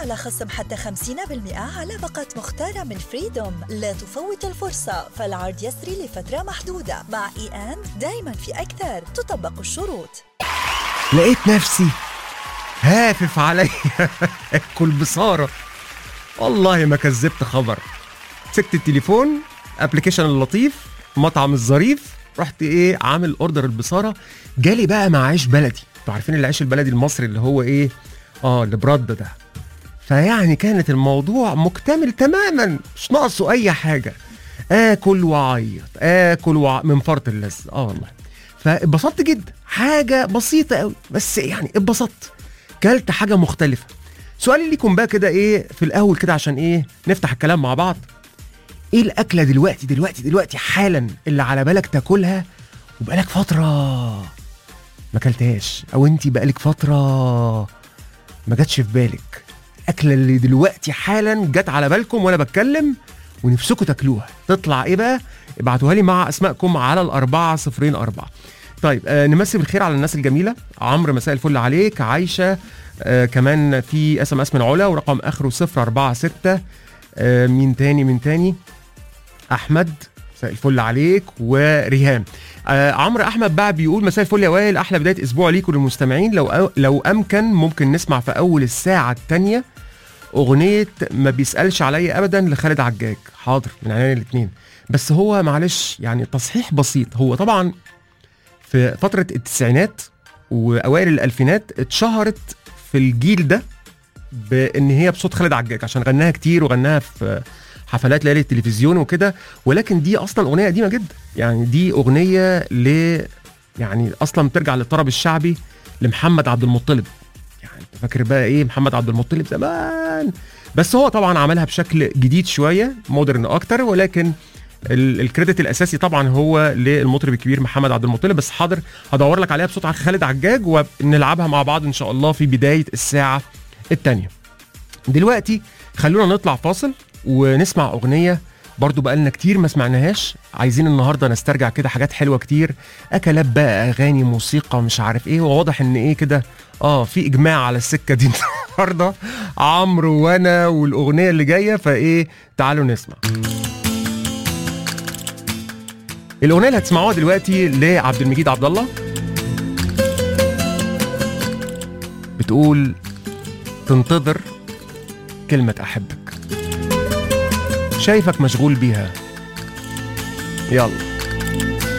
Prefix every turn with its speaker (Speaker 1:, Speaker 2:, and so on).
Speaker 1: على خصم حتى 50% على باقة مختارة من فريدوم لا تفوت الفرصة فالعرض يسري لفترة محدودة مع اي اند دايما في أكثر تطبق الشروط
Speaker 2: لقيت نفسي هافف عليا اكل بصاره والله ما كذبت خبر مسكت التليفون ابلكيشن اللطيف مطعم الظريف رحت ايه عامل اوردر البصاره جالي بقى مع عيش بلدي انتوا عارفين العيش البلدي المصري اللي هو ايه اه اللي برده ده فيعني كانت الموضوع مكتمل تماما مش ناقصه اي حاجه اكل واعيط اكل وع... من فرط اللذة اه والله فاتبسطت جدا حاجه بسيطه قوي بس يعني اتبسطت كلت حاجه مختلفه سؤالي ليكم بقى كده ايه في الاول كده عشان ايه نفتح الكلام مع بعض ايه الاكله دلوقتي دلوقتي دلوقتي حالا اللي على بالك تاكلها وبقالك فتره ما اكلتهاش او انت بقالك فتره ما جاتش في بالك الاكله اللي دلوقتي حالا جت على بالكم وانا بتكلم ونفسكم تاكلوها تطلع ايه بقى ابعتوها لي مع اسمائكم على الأربعة صفرين أربعة طيب آه نمسي بالخير على الناس الجميلة عمرو مساء الفل عليك عايشة آه كمان في اس ام اس من علا ورقم اخره 046 آه مين تاني مين تاني احمد مساء الفل عليك وريهام آه عمرو احمد بقى بيقول مساء الفل يا وائل احلى بدايه اسبوع ليكم للمستمعين لو لو امكن ممكن نسمع في اول الساعه الثانيه اغنيه ما بيسالش عليا ابدا لخالد عجاج حاضر من عينيا الاثنين بس هو معلش يعني تصحيح بسيط هو طبعا في فتره التسعينات واوائل الالفينات اتشهرت في الجيل ده بان هي بصوت خالد عجاج عشان غناها كتير وغناها في حفلات ليالي التلفزيون وكده ولكن دي اصلا اغنيه قديمه جدا يعني دي اغنيه ل يعني اصلا بترجع للطرب الشعبي لمحمد عبد المطلب يعني انت فاكر بقى ايه محمد عبد المطلب زمان بس هو طبعا عملها بشكل جديد شويه مودرن اكتر ولكن ال- الكريدت الاساسي طبعا هو للمطرب الكبير محمد عبد المطلب بس حاضر هدور لك عليها بصوت خالد عجاج ونلعبها مع بعض ان شاء الله في بدايه الساعه الثانيه دلوقتي خلونا نطلع فاصل ونسمع اغنيه برضو بقالنا كتير ما سمعناهاش عايزين النهارده نسترجع كده حاجات حلوه كتير اكلات بقى اغاني موسيقى مش عارف ايه وواضح ان ايه كده اه في اجماع على السكه دي النهارده عمرو وانا والاغنيه اللي جايه فايه تعالوا نسمع الاغنيه اللي هتسمعوها دلوقتي لعبد المجيد عبد الله بتقول تنتظر كلمه احبك شايفك مشغول بيها يلا